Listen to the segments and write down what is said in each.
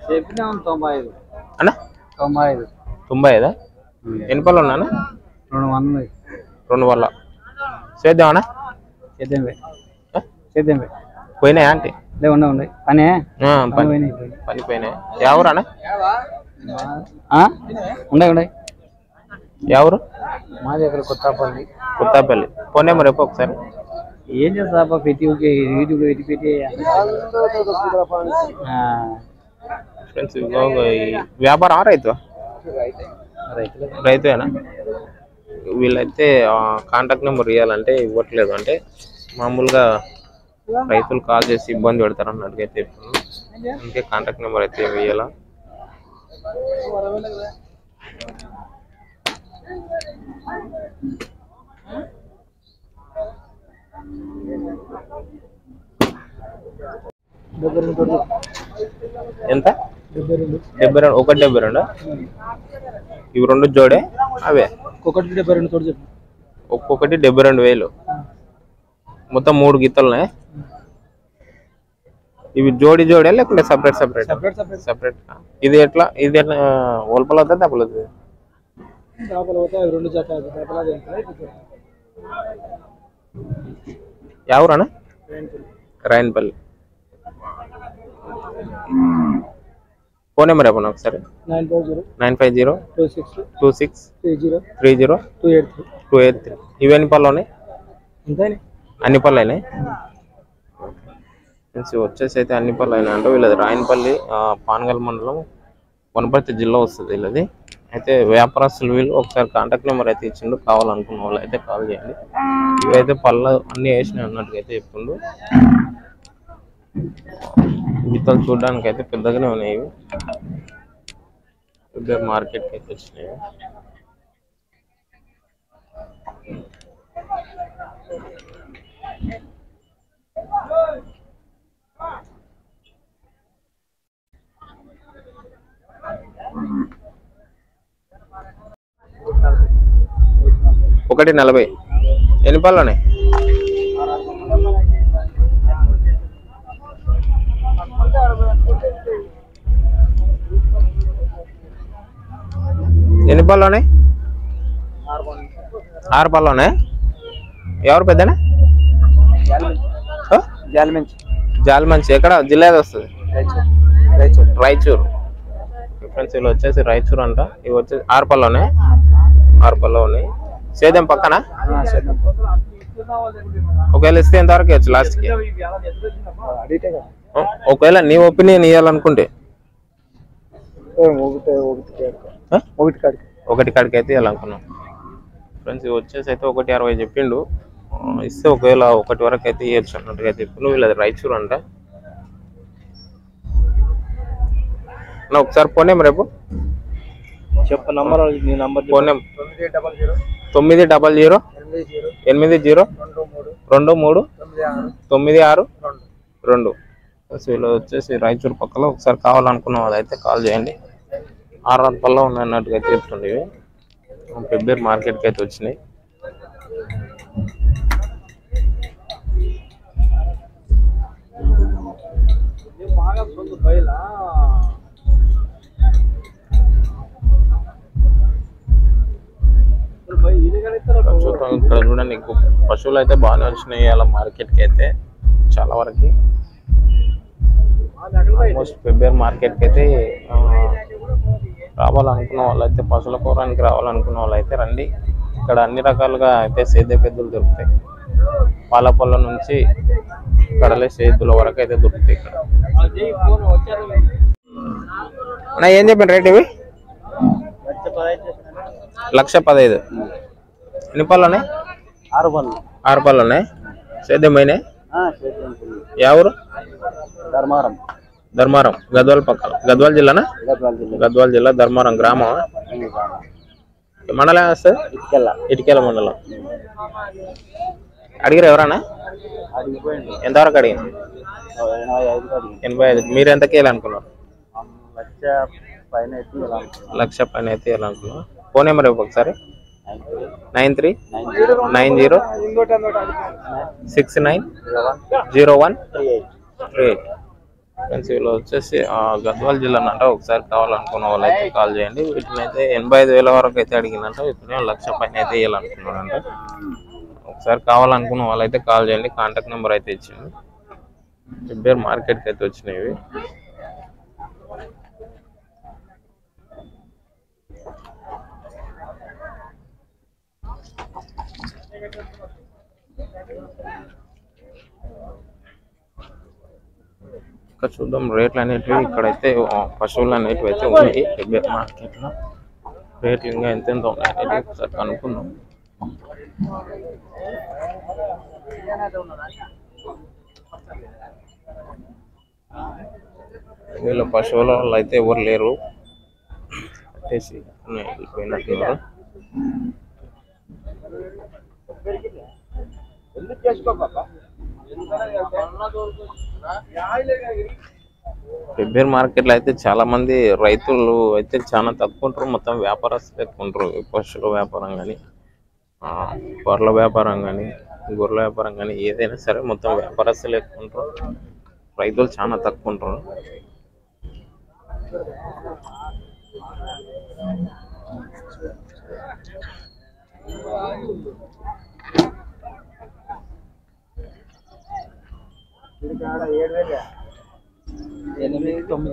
చెప్పినాం తొంభై ఐదు అన్న తొంభై ఐదు తొంభై ఐదా ఎన్ని పళ్ళు ఉన్నానా రెండు వందలు రెండు వల్ల చేద్దామన్నా చేద్దాం చేద్దాం పోయినాయా ఆంటీ లే ఉండే ఉండే పనే ఆ, పని పోయినాయి, పోయినాయి. పని పోయినాయి ఎవరన్నా ఆ? ఉండే ఉండే ఎవరు మాది అక్కడ కొత్తపల్లి కొత్తపల్లి ఫోన్ నెంబర్ చెప్పు ఒకసారి ఏం చేస్తా పెట్టి ఊరికే యూట్యూబ్ పెట్టి పెట్టి ఆ, ఫ్రెండ్స్ ఇదిగో ఈ వ్యాపారం రైతు రైతులు రైతువేనా వీళ్ళైతే కాంటాక్ట్ నెంబర్ ఇవ్వాలంటే ఇవ్వట్లేదు అంటే మామూలుగా రైతులు కాల్ చేసి ఇబ్బంది పెడతారు అన్నట్టుగా అయితే చెప్తున్నాను అందుకే కాంటాక్ట్ నెంబర్ అయితే ఏమి ఇవ్వాల డెబ్బై రెండు కొడుకు. ఎంత డెబ్బై రెండు డెబ్బై రెండు ఒకటి డెబ్బై రెండు ఇవి రెండు జోడే అవే ఒక్కొక్కటి డెబ్బై రెండు తోడు చెప్పు ఒక్కొక్కటి డెబ్బై రెండు వేలు మొత్తం మూడు గీతలున్నాయి ఇవి జోడి జోడే లేకుంటే separate separate separate separate separate ఇది ఎట్లా ఇది ఎట్లా ఒలపలు అవుతుంది తప్పలు అవుతుంది చేపలు పోతే అవి రెండు జత చేపలు వెళ్తాయి ఎవరన్నా రాయనపల్లి ఫోన్ నెంబర్ చెప్పండి ఒకసారి nine four zero nine five zero two six two six three zero three zero two eight three two eight three ఇవి ఎన్ని పళ్ళు ఉన్నాయి అంతేనే అన్ని పళ్ళు అయినాయి ఫ్రెండ్స్ ఇవి వచ్చేసి అయితే అన్ని పళ్ళు అయినాయి అంటే వీళ్ళది రాయనపల్లి ఆ, పానగల్ మండలం వనపర్తి జిల్లా వస్తుంది వీళ్ళది అయితే వ్యాపారస్తులు వీళ్ళు ఒకసారి కాంటాక్ట్ నెంబర్ అయితే ఇచ్చిండు కావాలనుకున్న వాళ్ళు అయితే కాల్ చేయండి ఇవైతే పళ్ళు అన్ని వేసినాయి అన్నట్టుగా అయితే చెప్తుండు గిత్తలు చూడడానికి అయితే పెద్దగానే ఉన్నాయి ఇవి పెద్ద మార్కెట్కి అయితే వచ్చినాయి ఒకటి నలభై ఎన్ని పళ్ళు ఉన్నాయి ఎన్ని పళ్ళు ఉన్నాయి ఆరు పళ్ళు ఉన్నాయి ఎవరు పెద్దనా జాలి మంచి జాలి మంచి ఎక్కడ జిల్లా ఏది వస్తుంది రైచూర్ రాయచూరు ఫ్రెండ్స్ వీళ్ళు వచ్చేసి రాయచూరు అంట ఇవి వచ్చేసి ఆరు పళ్ళు ఉన్నాయి ఆరు పళ్ళు ఉన్నాయి సేద్యం పక్కన ఒకవేళ ఇస్తే ఎంతవరకు ఇవ్వచ్చు లాస్ట్కి అడిగితే కదా ఒకవేళ నీ ఒపీనియన్ ఇవ్వాలనుకుంటే ఒకటి ఒకటి ఆ? ఒకటి కాడికి ఒకటి కాడికి అయితే ఇవ్వాలనుకున్నాం ఫ్రెండ్స్ ఇవి వచ్చేసి అయితే ఒకటి అరవై చెప్పిండు ఆ, ఇస్తే ఒకవేళ ఒకటి వరకు అయితే ఇవ్వచ్చు అన్నట్టుగా అయితే చెప్పిండు వీళ్ళది రాయచూరు అంట నా ఒకసారి ఫోన్ నెంబర్ రేపు చెప్పు నంబర్ నీ నంబర్ ఫోన్ నెంబర్ తొమ్మిది డబల్ జీరో తొమ్మిది డబల్ జీరో ఎనిమిది జీరో ఎనిమిది జీరో రెండు మూడు రెండు మూడు తొమ్మిది ఆరు తొమ్మిది ఆరు రెండు రెండు సో వీళ్ళు వచ్చేసి రాయచూరు పక్కలో ఒకసారి కావాలనుకున్న వాళ్ళు అయితే కాల్ చేయండి ఆరు పల్లో ఉన్నాయి అన్నట్టుగా అయితే చెప్తుండే ఇవి ఫిబ్రవరి మార్కెట్కి అయితే వచ్చినాయి బాగా సొంత బయలా చూద్దాం ఇక్కడ చూడండి ఇంకో పశువులు అయితే బాగానే వచ్చినాయి అలా మార్కెట్కి అయితే చాలా వరకు ఆల్మోస్ట్ ఫిబ్రవరి మార్కెట్కి అయితే ఆ, రావాలనుకున్న వాళ్ళు అయితే పశువుల కూరానికి రావాలనుకున్న వాళ్ళు అయితే రండి ఇక్కడ అన్ని రకాలుగా అయితే సేద్య పెద్దలు దొరుకుతాయి పాల పళ్ళ నుంచి కడలే సేద్యుల వరకు అయితే దొరుకుతాయి ఇక్కడ అన్న ఏం చెప్పండి రేట్ ఇవి లక్ష పదహైదు ఎన్ని పళ్ళు ఉన్నాయి ఆరు పళ్ళు ఆరు పళ్ళు ఉన్నాయి సేద్యమైనాయి ఎవరు ధర్మారం ధర్మారం గద్వాల పక్కన గద్వాల జిల్లానా గద్వాల జిల్లా గద్వాల జిల్లా ధర్మారం గ్రామం మండలం వస్తుంది ఇటుకెళ్ళ ఇటుకేల మండలం అడిగారు ఎవరన్నా అడిగిపోయింది ఎంతవరకు అడిగింది ఎనభై ఐదు అడిగింది ఎనభై ఐదు మీరు ఎంత అనుకున్నారు లక్ష పైన ఎత్తి ఇలా అనుకున్నాను. లక్ష పైన అయితే అనుకున్నారు ఫోన్ నెంబర్ ఇవ్వ ఒకసారి nine three nine zero nine zero ఇంకోటి అన్నోటి అడిగిపోయింది six nine zero one zero one three eight three eight friends వీళ్ళు వచ్చేసి ఆ, గద్వాల జిల్లా అంట ఒకసారి కావాలనుకున్న వాళ్ళు అయితే కాల్ చేయండి వీటిని అయితే ఎనభై ఐదు వేల వరకు అయితే అడిగిందంట వీటిని లక్ష పైన అయితే వేయాలనుకున్నాడంట ఒకసారి కావాలనుకున్న వాళ్ళైతే కాల్ చేయండి కాంటాక్ట్ నెంబర్ అయితే ఇచ్చింది ఫిబ్రవరి మార్కెట్కి అయితే వచ్చినాయి ఇవి. ఇంకా చూద్దాం రేట్లు అనేటివి ఇక్కడైతే ఆ, పశువులు అనేటివి అయితే ఉన్నాయి ఫిబ్రవరి మార్కెట్లో రేట్లు ఇంకా ఎంత ఎంత ఉన్నాయి అనేటివి ఒకసారి కనుక్కుందాం వీళ్ళ పశువుల వాళ్ళు అయితే ఎవరు లేరు కట్టేసి ఉన్నాయి, వెళ్ళిపోయినట్టున్నారు ఫిబ్రవరి మార్కెట్లో అయితే చాలా మంది రైతులు అయితే చాలా తక్కువ ఉంటారు మొత్తం వ్యాపారస్తులు ఎక్కువ ఉంటారు ఈ పశువుల వ్యాపారం కానీ గొర్రెల వ్యాపారం కానీ గొర్రెల వ్యాపారం కానీ ఏదైనా సరే మొత్తం వ్యాపారస్తులు ఎక్కువ ఉంటారు రైతులు చాలా తక్కువ ఉంటారు ఎనిమిది తొమ్మిది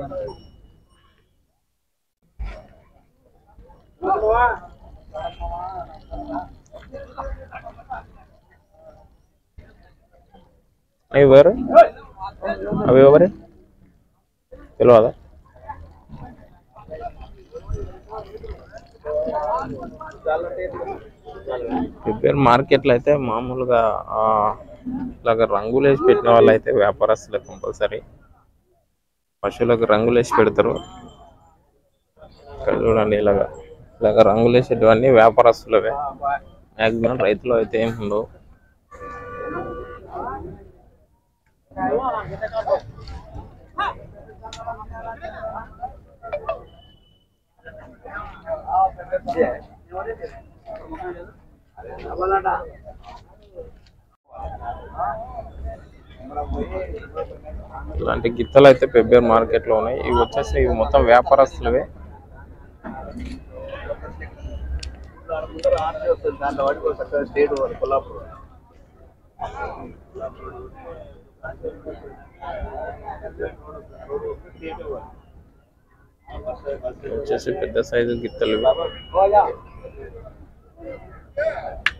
అవి ఎవరు అవి ఎవరు తెలియదా ఫిబ్రవరి మార్కెట్లో అయితే మామూలుగా ఆ, ఇలాగ రంగులు వేసి పెట్టిన వాళ్ళు అయితే వ్యాపారస్తులు కంపల్సరీ పశువులకు రంగులు వేసి పెడతారు ఇక్కడ చూడండి ఇలాగ ఇలాగ రంగులు వేసేటివన్నీ వ్యాపారస్తులవే మ్యాక్సిమం రైతులు అయితే ఏమి ఉండవు ఇలాంటి గిత్తలు అయితే ఫిబ్రవరి మార్కెట్లో ఉన్నాయి ఇవి వచ్చేసి ఇవి మొత్తం వ్యాపారస్తులవే ఇవి వచ్చేసి పెద్ద సైజు గిత్తలు ఇవి.